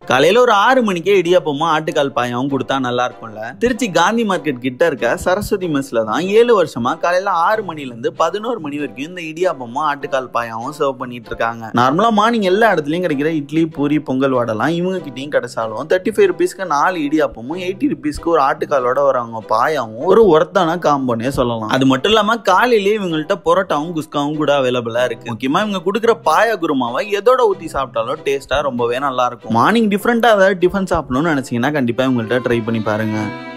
காலையில ஒரு ஆறு மணிக்கே இடியாப்பமும் ஆட்டுக்கால் பாயாவும் கொடுத்தா நல்லா இருக்கும்ல திருச்சி காந்தி மார்க்கெட் கிட்ட இருக்க சரஸ்வதி மெஸ்ல தான் ஏழு வருஷமா காலையில ஆறு மணில இருந்து பதினோரு மணி வரைக்கும் இந்த இடியாப்பமும் ஆட்டுக்கால் பாயாவும் சர்வ் பண்ணிட்டு இருக்காங்க நார்மலா மார்னிங் எல்லா இடத்துலயும் கிடைக்கிற இட்லி பூரி பொங்கல் வடைலாம் இவங்க கிட்டயும் கிடைச்சாலும் தேர்ட்டி ஃபைவ் ருபீஸ்க்கு நாலு இடியாப்பமும் எயிட்டி ருபீஸ்க்கு ஒரு ஆட்டுக்காலோட வரவங்க பாயாவும் ஒரு ஒருத்தான காம்போனே சொல்லலாம் அது மட்டும் இல்லாம காலையிலேயே இவங்கள்ட்ட பொரோட்டாவும் குஸ்காவும் கூட அவைலபிளா இருக்கு முக்கியமா இவங்க கொடுக்குற பாயா குருமாவை எதோட ஊத்தி சாப்பிட்டாலும் டேஸ்டா ரொம்பவே நல்லா இருக்கும் மார்னிங் டிஃப்ரெண்டா ஏதாவது டிஃபன் சாப்பிடணும்னு நினைச்சீங்கன்னா கண்டிப்பா இவங்கள்ட்ட ட்ரை பண்ணி பாருங்க